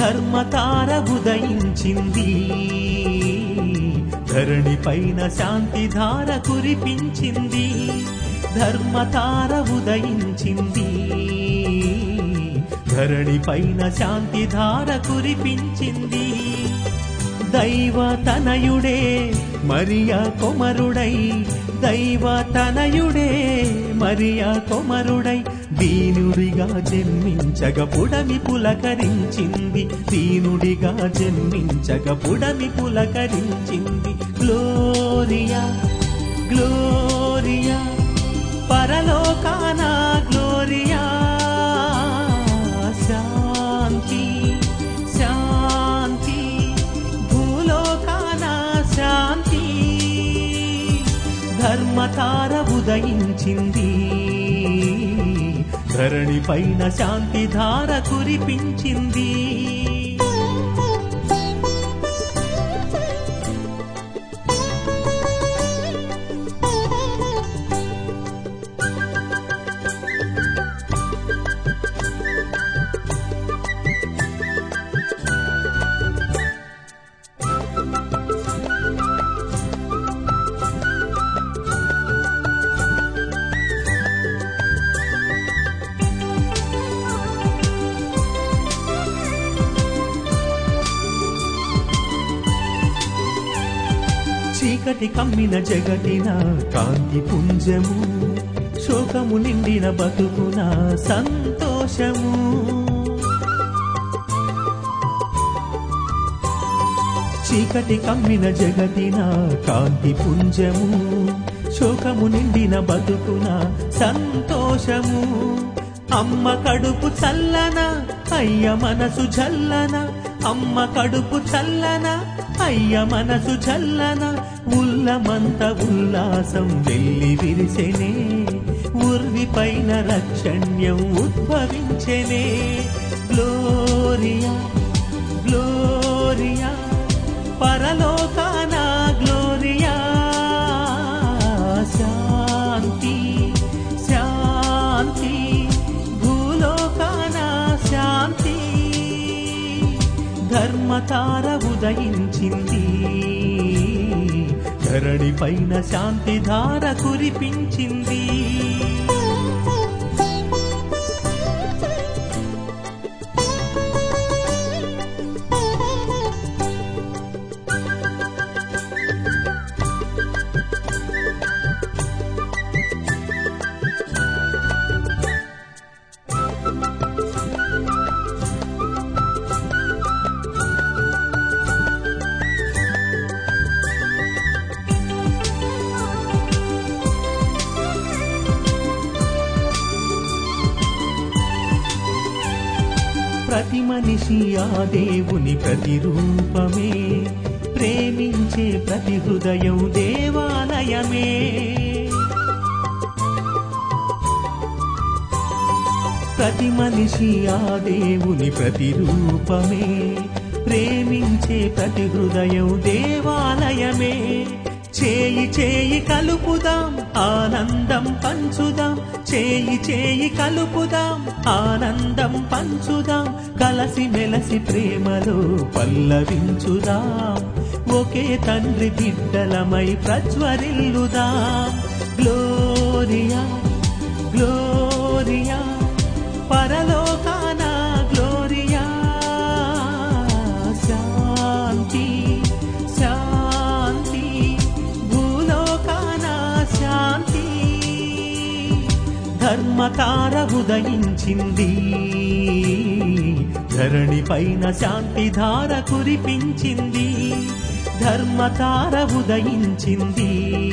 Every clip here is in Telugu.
ధర్మతార ఉదయించింది ధరణి పైన శాంతి ధార కురిపించింది ధర్మతార ఉదయించింది ధరణి పైన శాంతి ధార కురిపించింది దైవ తనయుడే మరియా కొమరుడై దైవ తనయుడే మరియా కొమరుడై దీనుడిగా జన్మించగ పుడమి పులకరించింది దీనుడిగా జన్మించగ పుడమి పులకరించింది గ్లోరియా గ్లోరియా పరలోకాన గ్లోరియా శాంతి శాంతి భూలోకాన శాంతి ధర్మతార ఉదయించింది ధరణి పైన శాంతి ధార కురిపించింది చీకటి కమ్మిన జగతిన కాంతి పుంజము శోకము నిండిన బతుకున సంతోషము చీకటి కమ్మిన జగతిన కాంతి పుంజము శోకము నిండిన బతుకున సంతోషము అమ్మ కడుపు చల్లన అయ్య మనసు జల్లన అమ్మ కడుపు చల్లన అయ్య మనసు చల్లన ఉల్లమంత ఉల్లాసం వెళ్ళి విరిసెనే ఉర్వి పైన రక్షణ్యం ఉద్భవించెనే గ్లోరియా గ్లోరియా పరలోకాన గ్లోరియా శాంతి శాంతి భూలోకాన శాంతి ధర్మతార ఉదయించింది ధరణి పైన శాంతి ధార కురిపించింది ప్రతి మనిషి ఆ దేవుని ప్రతిరూపమే ప్రేమించే ప్రతి హృదయం దేవాలయమే ప్రతి మనిషి ఆ దేవుని ప్రతిరూపమే ప్రేమించే ప్రతి హృదయం దేవాలయమే చేయి చేయి కలుపుదాం ఆనందం పంచుదాం చేయి చేయి కలుపుదాం ఆనందం పంచుదాం కలసి మెలసి ప్రేమలో పల్లవించుదాం ఒకే తండ్రి బిడ్డలమై ప్రజ్వరిల్లుదాం గ్లోరియా గ్లోరియా పరలోకాన గ్లోరియా శాంతి శాంతి భూలోకాన శాంతి ధర్మతార ఉదయించింది ధరణి పైన శాంతి ధార కురిపించింది ధర్మతార ఉదయించింది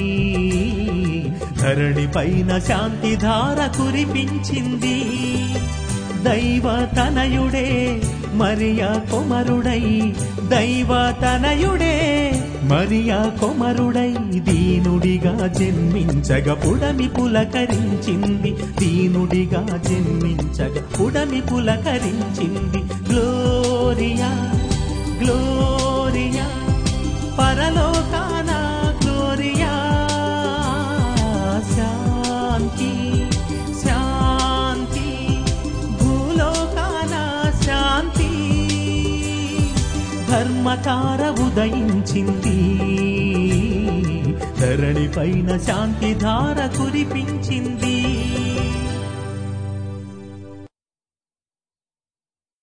ధరణి పైన శాంతి ధార కురిపించింది దైవ తనయుడే మరియా కొమరుడై దైవ తనయుడే మరియా కొమరుడై దీనుడిగా జన్మించగ పుడమి పులకరించింది దీనుడిగా జన్మించగ పుడమి పులకరించింది గ్లోరియా గ్లోరియా పరలోకాన గ్లోరియా శాంతి శాంతి భూలోకాన శాంతి ఉదయించింది ధరణి పైన శాంతి ధార కురిపించింది